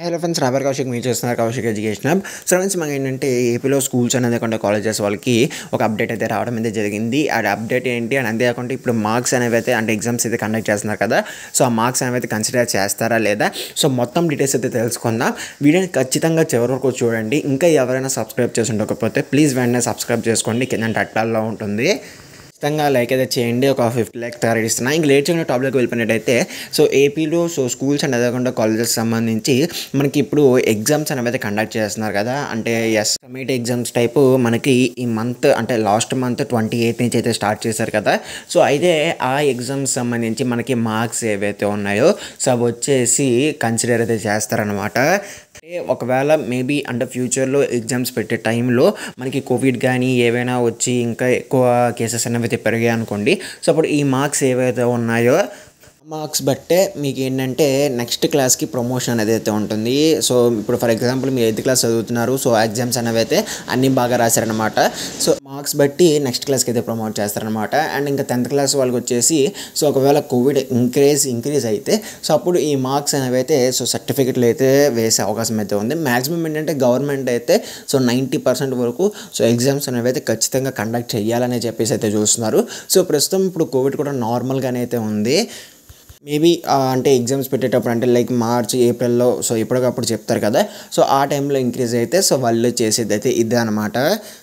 hello friends robber Kaushik మీరు చేస్తున్నారు Kaushik education hub so friends మనకి ఏంటంటే ఏపీలో స్కూల్స్ అనేది కాకుండా కాలేజెస్ వాళ్ళకి ఒక అప్డేట్ అయితే రావడం అయితే జరిగింది ఆ అప్డేట్ ఏంటి అని అంతేకాకుండా ఇప్పుడు మార్క్స్ అనేవి అయితే అంటే ఎగ్జామ్స్ అయితే కండక్ట్ చేస్తున్నారు కదా సో ఆ మార్క్స్ అనేవి అయితే కన్సిడర్ చేస్తారా లేదా సో మొత్తం డీటెయిల్స్ అయితే తెలుసుకుందాం వీడియోని ఖచ్చితంగా చివరి వరకు చూడండి ఇంకా ఎవరైనా సబ్స్క్రైబ్ చేసి ఉండకపోతే ప్లీజ్ వెంటనే సబ్స్క్రైబ్ చేసుకోండి కింద టట్టాల్లో ఉంటుంది ఖచ్చితంగా లైక్ అయితే చేయండి ఒక ఫిఫ్టీ ల్యాక్ టార్గెట్ ఇస్తున్నా ఇంక లేట్ చేయకుండా టాపిక్ వెళ్ళిపోయినట్టయితే సో ఏపీలో సో స్కూల్స్ అండ్ అదేవిధంగా కాలేజెస్ సంబంధించి మనకి ఇప్పుడు ఎగ్జామ్స్ అనేవి అయితే కండక్ట్ చేస్తున్నారు కదా అంటే ఎస్ కమిటీ ఎగ్జామ్స్ టైపు మనకి ఈ మంత్ అంటే లాస్ట్ మంత్ ట్వంటీ ఎయిత్ నుంచి అయితే స్టార్ట్ చేశారు కదా సో అయితే ఆ ఎగ్జామ్స్ సంబంధించి మనకి మార్క్స్ ఏవైతే ఉన్నాయో సో అవి వచ్చేసి కన్సిడర్ అయితే చేస్తారనమాట అంటే ఒకవేళ మేబీ అంటే ఫ్యూచర్లో ఎగ్జామ్స్ పెట్టే టైంలో మనకి కోవిడ్ కానీ ఏవైనా వచ్చి ఇంకా ఎక్కువ కేసెస్ అనేవి అయితే పెరిగాయి అనుకోండి సో అప్పుడు ఈ మార్క్స్ ఏవైతే ఉన్నాయో మార్క్స్ బట్టే మీకు ఏంటంటే నెక్స్ట్ క్లాస్కి ప్రమోషన్ అనేది అయితే ఉంటుంది సో ఇప్పుడు ఫర్ ఎగ్జాంపుల్ మీరు ఎయిత్ క్లాస్ చదువుతున్నారు సో ఎగ్జామ్స్ అనేవి అయితే అన్నీ బాగా రాశారనమాట సో మార్క్స్ బట్టి నెక్స్ట్ క్లాస్కి అయితే ప్రమోట్ చేస్తారనమాట అండ్ ఇంకా టెన్త్ క్లాస్ వాళ్ళకి వచ్చేసి సో ఒకవేళ కోవిడ్ ఇంక్రీజ్ ఇంక్రీజ్ అయితే సో అప్పుడు ఈ మార్క్స్ అనేవి అయితే సో సర్టిఫికెట్లు అయితే వేసే అవకాశం అయితే ఉంది మ్యాక్సిమం ఏంటంటే గవర్నమెంట్ అయితే సో నైంటీ పర్సెంట్ వరకు సో ఎగ్జామ్స్ అనేవి అయితే ఖచ్చితంగా కండక్ట్ చేయాలని చెప్పేసి అయితే చూస్తున్నారు సో ప్రస్తుతం ఇప్పుడు కోవిడ్ కూడా నార్మల్గానే అయితే ఉంది మేబీ అంటే ఎగ్జామ్స్ పెట్టేటప్పుడు అంటే లైక్ మార్చ్ ఏప్రిల్లో సో ఎప్పటికప్పుడు చెప్తారు కదా సో ఆ టైంలో ఇంక్రీజ్ అయితే సో వాళ్ళు చేసేది అయితే ఇదే అనమాట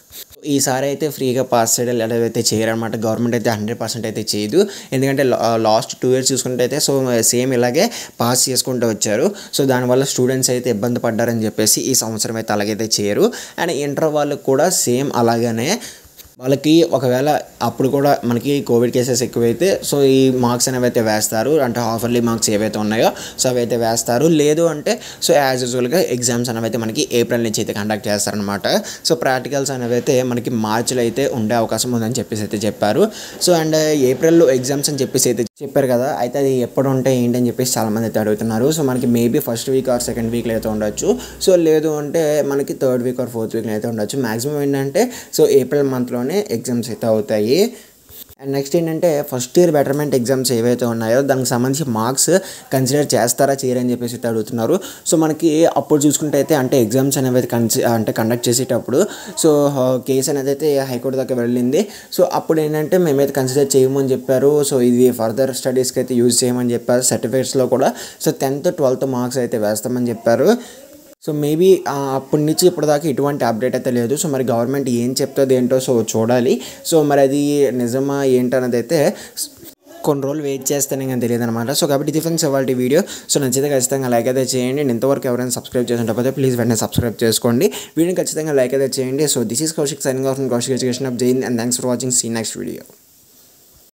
ఈసారి అయితే ఫ్రీగా పాస్ చేయడం అయితే చేయరనమాట గవర్నమెంట్ అయితే హండ్రెడ్ పర్సెంట్ అయితే చేయదు ఎందుకంటే లాస్ట్ టూ ఇయర్స్ చూసుకుంటే అయితే సో సేమ్ ఇలాగే పాస్ చేసుకుంటూ వచ్చారు సో దానివల్ల స్టూడెంట్స్ అయితే ఇబ్బంది పడ్డారని చెప్పేసి ఈ సంవత్సరం అయితే అలాగైతే చేయరు అండ్ ఇంటర్ వాళ్ళకి కూడా సేమ్ అలాగనే వాళ్ళకి ఒకవేళ అప్పుడు కూడా మనకి కోవిడ్ కేసెస్ ఎక్కువైతే సో ఈ మార్క్స్ అనేవి అయితే వేస్తారు అంటే హాఫర్లీ మార్క్స్ ఏవైతే ఉన్నాయో సో అవి అయితే వేస్తారు లేదు అంటే సో యాజ్ యూజువల్గా ఎగ్జామ్స్ అనేవి అయితే మనకి ఏప్రిల్ నుంచి అయితే కండక్ట్ చేస్తారనమాట సో ప్రాక్టికల్స్ అనేవి అయితే మనకి మార్చిలో అయితే ఉండే అవకాశం ఉందని చెప్పేసి అయితే చెప్పారు సో అండ్ ఏప్రిల్లో ఎగ్జామ్స్ అని చెప్పేసి అయితే చెప్పారు కదా అయితే అది ఎప్పుడు ఉంటాయి ఏంటి అని చెప్పేసి చాలామంది అయితే అడుగుతున్నారు సో మనకి maybe first week or second వీక్లో అయితే ఉండొచ్చు సో లేదు అంటే మనకి థర్డ్ వీక్ ఆర్ ఫోర్త్ వీక్లో అయితే ఉండొచ్చు మాక్సిమం ఏంటంటే సో ఏప్రిల్ మంత్లోనే ఎగ్జామ్స్ అయితే అవుతాయి అండ్ నెక్స్ట్ ఏంటంటే ఫస్ట్ ఇయర్ బెటర్మెంట్ ఎగ్జామ్స్ ఏవైతే ఉన్నాయో దానికి సంబంధించి మార్క్స్ కన్సిడర్ చేస్తారా చేయరని చెప్పేసి అయితే అడుగుతున్నారు సో మనకి అప్పుడు చూసుకుంటే అయితే అంటే ఎగ్జామ్స్ అనేవి అయితే కన్సి అంటే కండక్ట్ చేసేటప్పుడు సో కేసు అనేది అయితే హైకోర్టు దాకా వెళ్ళింది సో అప్పుడు ఏంటంటే మేమైతే కన్సిడర్ చేయమని చెప్పారు సో ఇది ఫర్దర్ స్టడీస్కి అయితే యూజ్ చేయమని చెప్పారు సర్టిఫికేట్స్లో కూడా సో టెన్త్ ట్వెల్త్ మార్క్స్ అయితే వేస్తామని చెప్పారు సో మేబీ అప్పటి నుంచి ఇప్పటిదాకా ఎటువంటి అప్డేట్ అయితే లేదు సో మరి గవర్నమెంట్ ఏం చెప్తుంది ఏంటో సో చూడాలి సో మరి అది నిజమా ఏంటన్నది అయితే కొన్ని రోజులు వెయిట్ చేస్తేనే కానీ తెలియదు అనమాట సో కాబట్టి డిఫెన్స్ ఇవాళ వీడియో సో నచ్చితే ఖచ్చితంగా లైక్ అయితే చేయండి నేను ఇంతవరకు ఎవరైనా సబ్స్క్రైబ్ చేసినట్టయితే ప్లీజ్ వెంటనే సబ్స్క్రైబ్ చేసుకోండి వీడియోని ఖచ్చితంగా లైక్ అయితే చేయండి so this is Kaushik signing off Kaushik education ఆఫ్ జైన్ and thanks for watching see next video